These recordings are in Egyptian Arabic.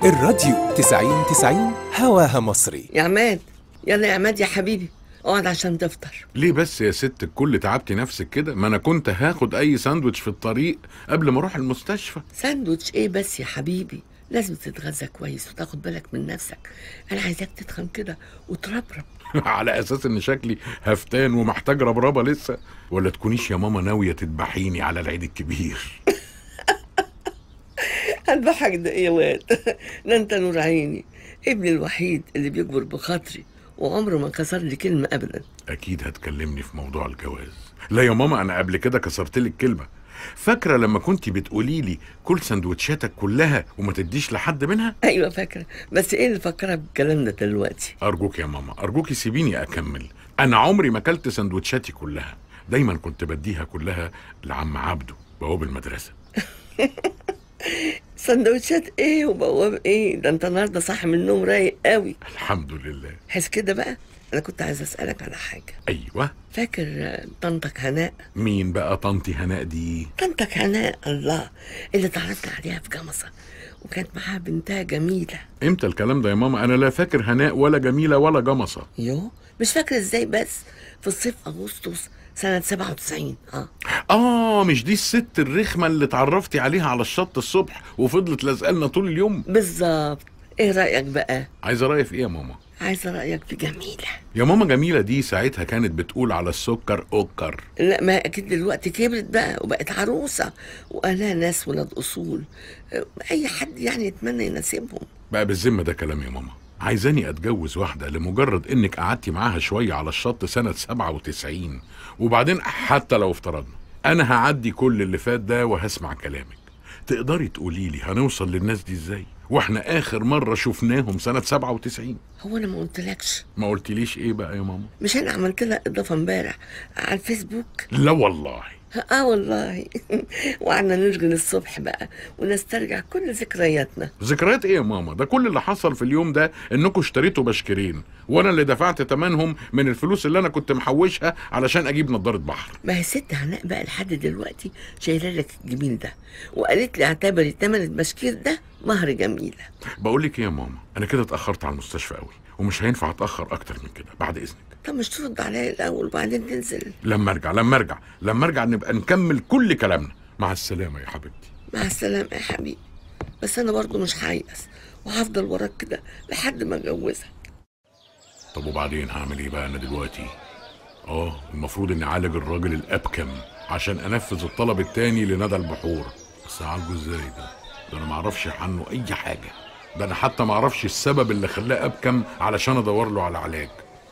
الراديو 90 90 هواها مصري يا عماد يلا يا عماد يا حبيبي اقعد عشان تفطر ليه بس يا ست الكل تعبتي نفسك كده ما انا كنت هاخد اي ساندوتش في الطريق قبل ما اروح المستشفى ساندوتش ايه بس يا حبيبي لازم تتغذى كويس وتاخد بالك من نفسك انا عايزاك تتخن كده وتربرب على اساس ان شكلي هفتان ومحتاج ربربه لسه ولا تكونيش يا ماما ناويه تذبحيني على العيد الكبير هنضحك ده ايه يا واد ده انت نور عيني ابني الوحيد اللي بيكبر بخاطري وعمره ما كسر لي كلمه ابدا اكيد هتكلمني في موضوع الجواز لا يا ماما انا قبل كده كسرت لك كلمه فاكره لما كنت بتقولي لي كل سندوتشاتك كلها وما تديش لحد منها ايوه فاكره بس ايه اللي فكرك بالكلام ده دلوقتي ارجوك يا ماما ارجوكي سيبيني اكمل انا عمري ما اكلت سندوتشاتي كلها دايما كنت بديها كلها لعم عبده بواب المدرسه سندوتشات ايه وبواب ايه ده انت النهارده صاحي من النوم رايق قوي الحمد لله حس كده بقى انا كنت عايز اسالك على حاجه ايوه فاكر آه، طنطك هناء مين بقى طنطي هناء دي طنطك هناء الله اللي تعرفنا عليها في جمصة وكانت معاها بنتها جميلة امتى الكلام ده يا ماما انا لا فاكر هناء ولا جميله ولا جمصه يو مش فاكرة ازاي بس في الصيف أغسطس سنة 97 اه اه مش دي الست الرخمه اللي اتعرفتي عليها على الشط الصبح وفضلت لازقالنا طول اليوم بالظبط ايه رأيك بقى عايزه رايي في ايه يا ماما عايزة رأيك في جميلة يا ماما جميله دي ساعتها كانت بتقول على السكر اوكر لا ما اكيد دلوقتي كبرت بقى وبقت عروسة وقالها ناس ولاد اصول آه، اي حد يعني يتمنى يناسبهم بقى بالذمه ده كلام يا ماما عايزاني اتجوز واحده لمجرد انك قعدتي معاها شويه على الشط سنه 97 وبعدين حتى لو افترضنا انا هعدي كل اللي فات ده وهسمع كلامك تقدري تقولي لي هنوصل للناس دي ازاي واحنا اخر مره شفناهم سنه 97 هو انا ما قلتلكش ما قلتليش ايه بقى يا ماما مش انا عملت لها اضافة امبارح على الفيسبوك لا والله اه والله وقعدنا نشغل الصبح بقى ونسترجع كل ذكرياتنا ذكريات ايه يا ماما ده كل اللي حصل في اليوم ده انكم اشتريتوا بشكرين وانا اللي دفعت تمنهم من الفلوس اللي انا كنت محوشها علشان اجيب نضاره بحر ما هي ست هناء بقى لحد دلوقتي شايله لك الجميل ده وقالت لي اعتبري تمن البشكير ده مهر جميله بقول لك ايه يا ماما انا كده اتاخرت على المستشفى قوي ومش هينفع اتاخر اكتر من كده بعد اذنك طب مش ترد عليا الاول وبعدين تنزل لما ارجع لما ارجع لما ارجع نبقى نكمل كل كلامنا مع السلامه يا حبيبتي مع السلامه يا حبيبي بس انا برضو مش هيأس وهفضل وراك كده لحد ما اتجوزك طب وبعدين هعمل ايه بقى انا دلوقتي اه المفروض اني اعالج الراجل الابكم عشان انفذ الطلب التاني لندى البحور بس اعالجه ازاي ده ده انا معرفش عنه اي حاجه ده انا حتى معرفش السبب اللي خلاه ابكم علشان ادور له على علاج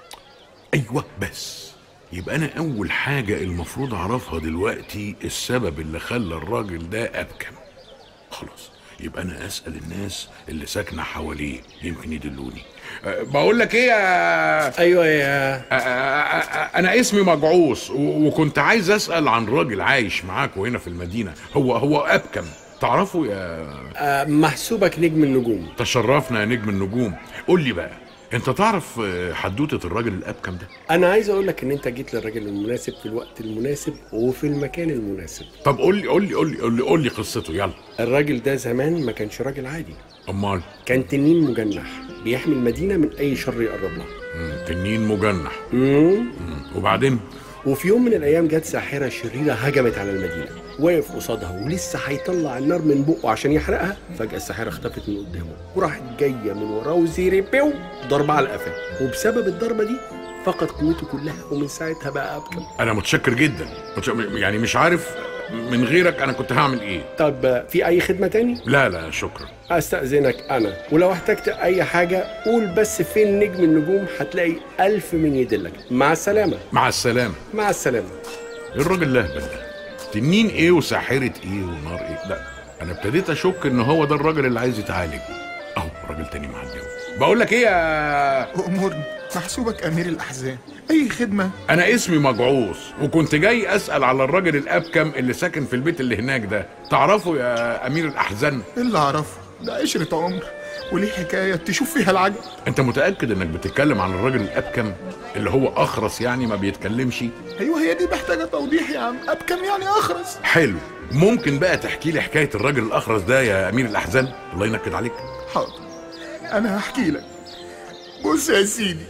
ايوه بس يبقى انا اول حاجه المفروض اعرفها دلوقتي السبب اللي خلى الراجل ده ابكم خلاص يبقى انا اسال الناس اللي ساكنه حواليه يمكن يدلوني أه بقول لك ايه يا ايوه يا أه أه انا اسمي مجعوص و- وكنت عايز اسال عن راجل عايش معاكوا هنا في المدينه هو هو ابكم تعرفوا يا آه، محسوبك نجم النجوم تشرفنا يا نجم النجوم قول لي بقى انت تعرف آه، حدوته الراجل الابكم ده انا عايز اقول لك ان انت جيت للراجل المناسب في الوقت المناسب وفي المكان المناسب طب قول لي قول لي قول لي قول لي, قول لي قصته يلا الراجل ده زمان ما كانش راجل عادي امال كان تنين مجنح بيحمي المدينه من اي شر يقرب لها مم، تنين مجنح مم. مم، وبعدين وفي يوم من الايام جت ساحره شريره هجمت على المدينه واقف قصادها ولسه هيطلع النار من بقه عشان يحرقها فجاه الساحره اختفت من قدامه وراحت جايه من وراه وزيري بيو ضربه على القفا وبسبب الضربه دي فقد قوته كلها ومن ساعتها بقى ابكم انا متشكر جدا متش- يعني مش عارف من غيرك انا كنت هعمل ايه طب آه، في اي خدمه تاني لا لا شكرا استاذنك انا ولو احتجت اي حاجه قول بس فين نجم النجوم هتلاقي الف من يدلك مع السلامه مع السلامه مع السلامه إيه الراجل الاهبل ده تنين ايه وساحره ايه ونار ايه لا انا ابتديت اشك ان هو ده الراجل اللي عايز يتعالج اهو راجل تاني معدي أهو. بقول لك ايه يا أمورني محسوبك أمير الأحزان أي خدمة انا اسمي مجعوص وكنت جاي اسال على الراجل الابكم اللي ساكن في البيت اللي هناك ده تعرفه يا امير الاحزان اللي أعرفه ده عشرة عمر وليه حكاية تشوف فيها العجب انت متاكد انك بتتكلم عن الراجل الابكم اللي هو اخرس يعني ما بيتكلمش أيوة هي دي محتاجة توضيح يا عم أبكم يعني أخرس حلو ممكن بقى تحكي لي حكايه الراجل الاخرس ده يا امير الاحزان الله ينكد عليك حاضر انا هحكي لك بص يا سيدي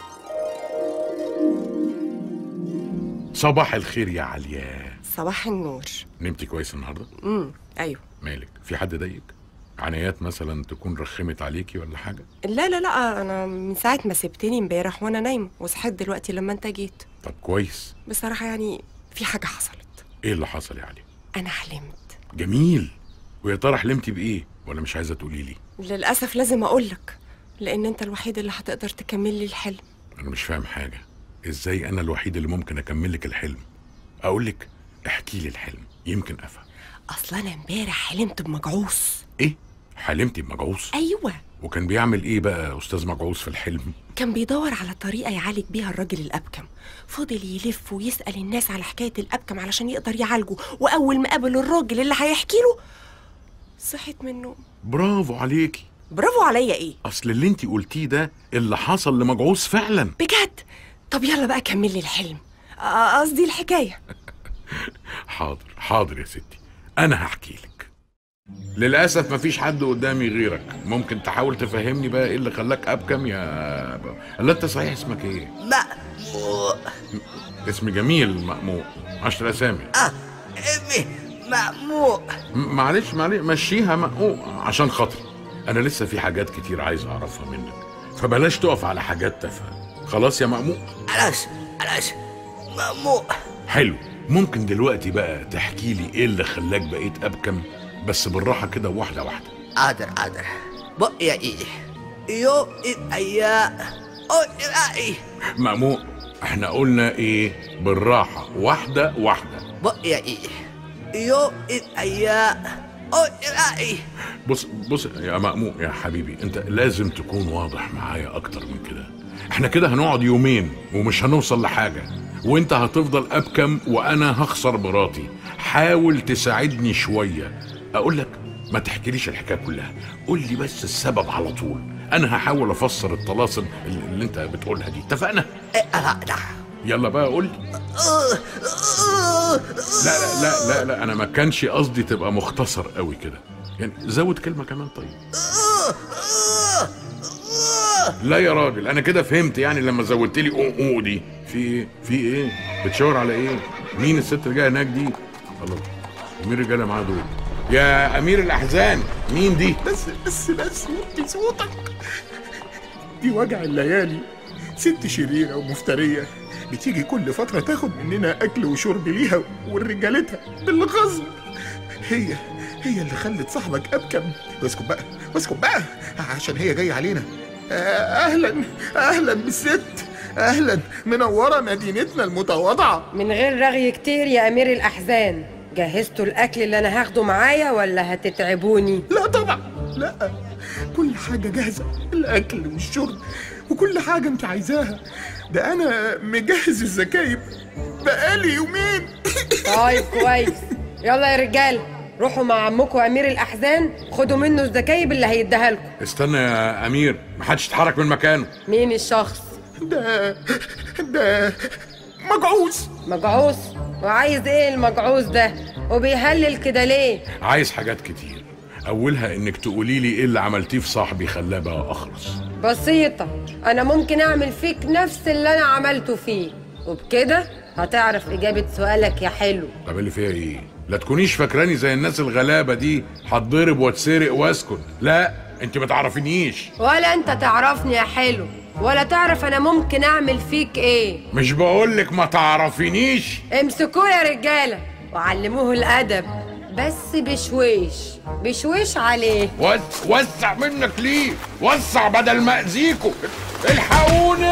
صباح الخير يا عليا صباح النور نمتي كويس النهارده امم ايوه مالك في حد ضايقك عنايات مثلا تكون رخمت عليكي ولا حاجه لا لا لا انا من ساعه ما سبتني امبارح وانا نايمه وصحيت دلوقتي لما انت جيت طب كويس بصراحه يعني في حاجه حصلت ايه اللي حصل يا علي انا حلمت جميل ويا ترى حلمتي بايه ولا مش عايزه تقولي لي للاسف لازم اقول لك لان انت الوحيد اللي هتقدر تكمل لي الحلم انا مش فاهم حاجه ازاي انا الوحيد اللي ممكن اكمل لك الحلم اقول لك احكي لي الحلم يمكن افهم اصل انا امبارح حلمت بمجعوص ايه حلمتي بمجعوص ايوه وكان بيعمل ايه بقى استاذ مجعوص في الحلم كان بيدور على طريقه يعالج بيها الراجل الابكم فضل يلف ويسال الناس على حكايه الابكم علشان يقدر يعالجه واول ما قابل الراجل اللي هيحكي له صحيت من النوم برافو عليكي برافو عليا ايه اصل اللي انت قلتيه ده اللي حصل لمجعوص فعلا بجد طب يلا بقى كمل لي الحلم آه، قصدي الحكايه حاضر حاضر يا ستي انا هحكي لك للاسف مفيش حد قدامي غيرك ممكن تحاول تفهمني بقى ايه اللي خلاك ابكم يا ب... لا انت صحيح اسمك ايه مأموء اسم جميل مأموع عشر اسامي آه امي مأموء م- معلش معلش مشيها مأموع عشان خاطري انا لسه في حاجات كتير عايز اعرفها منك فبلاش تقف على حاجات تافهه خلاص يا مأموع علاش علاش مأموء حلو ممكن دلوقتي بقى تحكي لي ايه اللي خلاك بقيت ابكم بس بالراحه كده واحده واحده عادر عادر بق يا ايدي يو ايا او اي مأموع احنا قلنا ايه بالراحه واحده واحده بق يا ايدي يو ايا او اي بص بص يا مأموع يا حبيبي انت لازم تكون واضح معايا اكتر من كده احنا كده هنقعد يومين ومش هنوصل لحاجه وانت هتفضل ابكم وانا هخسر مراتي حاول تساعدني شويه اقول لك ما تحكيليش الحكايه كلها قول لي بس السبب على طول انا هحاول افسر الطلاسم اللي اللي انت بتقولها دي اتفقنا لا يلا بقى قول لي لا لا لا لا لا انا ما كانش قصدي تبقى مختصر قوي كده يعني زود كلمه كمان طيب لا يا راجل انا كده فهمت يعني لما زودت لي او او دي في ايه في ايه بتشاور على ايه مين الست اللي جايه هناك دي خلاص ومين الرجاله معاه دول يا امير الاحزان مين دي بس بس بس وطي صوتك دي وجع الليالي ست شريرة ومفترية بتيجي كل فترة تاخد مننا أكل وشرب ليها ورجالتها بالغصب هي هي اللي خلت صاحبك أبكم واسكت بقى واسكت بقى عشان هي جاية علينا آه، أهلا أهلا بالست أهلا منورة مدينتنا المتواضعة من غير رغي كتير يا أمير الأحزان جهزتوا الأكل اللي أنا هاخده معايا ولا هتتعبوني؟ لا طبعا لا كل حاجة جاهزة الأكل والشرب وكل حاجة أنت عايزاها ده أنا مجهز الزكايب بقالي يومين طيب كويس يلا يا رجال روحوا مع عمكم أمير الأحزان خدوا منه الزكايب اللي هيديها لكم استنى يا امير محدش يتحرك من مكانه مين الشخص؟ ده ده مجعوز مجعوز وعايز ايه المجعوز ده؟ وبيهلل كده ليه؟ عايز حاجات كتير اولها انك تقولي لي ايه اللي عملتيه في صاحبي خلاه بقى اخرس بسيطة أنا ممكن أعمل فيك نفس اللي أنا عملته فيه وبكده هتعرف إجابة سؤالك يا حلو طب اللي فيها ايه لا تكونيش فاكراني زي الناس الغلابه دي هتضرب واتسرق واسكت لا انت ما تعرفينيش ولا أنت تعرفني يا حلو ولا تعرف أنا ممكن أعمل فيك إيه مش بقولك ما تعرفينيش امسكوه يا رجالة وعلموه الأدب بس بشويش بشويش عليه وس- وسع منك ليه وسع بدل ما اذيكوا الحقوني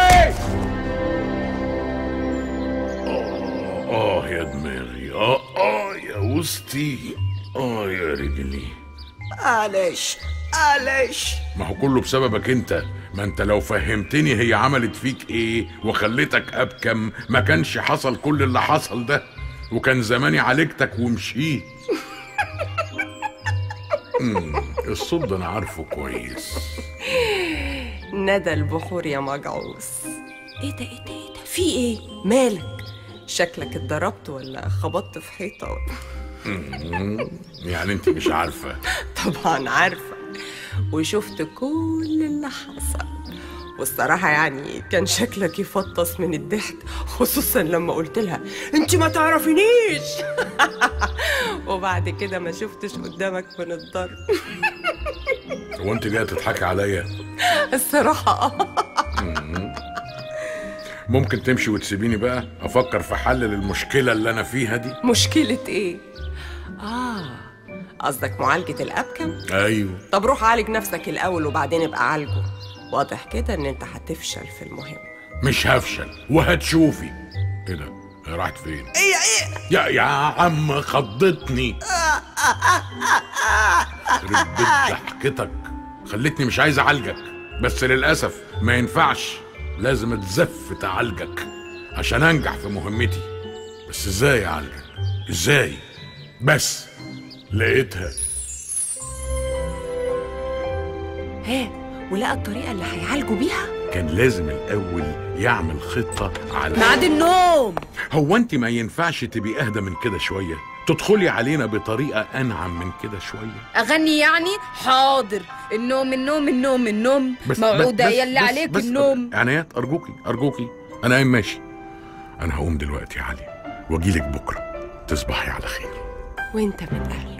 آه، اه يا دماغي اه اه يا وسطي اه يا رجلي معلش معلش ما هو كله بسببك انت ما انت لو فهمتني هي عملت فيك ايه وخليتك ابكم ما كانش حصل كل اللي حصل ده وكان زماني عالجتك ومشيت أمم، الصوت ده انا عارفه كويس ندى البحور يا مجعوز ايه ده ايه ده ايه ده في ايه مالك شكلك اتضربت ولا خبطت في حيطه أمم، يعني انت مش عارفه طبعا عارفه وشفت كل اللي حصل والصراحة يعني كان شكلك يفطس من الضحك خصوصا لما قلت لها انت ما تعرفينيش وبعد كده ما شفتش قدامك من الضرب هو انت جايه تضحكي عليا الصراحة اه ممكن تمشي وتسيبيني بقى افكر في حل للمشكله اللي انا فيها دي مشكلة ايه؟ اه قصدك معالجة الأبكم؟ ايوه طب روح عالج نفسك الأول وبعدين ابقى عالجه واضح كده إن أنت هتفشل في المهم مش هفشل وهتشوفي ايه ده هي راحت فين ايه ايه يا يا عم خضتني يخرب بيت ضحكتك خلتني مش عايز اعالجك بس للاسف ما ينفعش لازم اتزف تعالجك عشان انجح في مهمتي بس ازاي اعالجك ازاي بس لقيتها ها ولقى الطريقة اللي هيعالجوا بيها؟ كان لازم الاول يعمل خطه على ميعاد النوم هو انت ما ينفعش تبقي اهدى من كده شويه تدخلي علينا بطريقه انعم من كده شويه اغني يعني حاضر النوم النوم النوم النوم موعودة بس- يلي بس- عليك بس- النوم عنايات ارجوكي ارجوكي انا قايم ماشي انا هقوم دلوقتي يا علي واجيلك بكره تصبحي على خير وأنت من أهله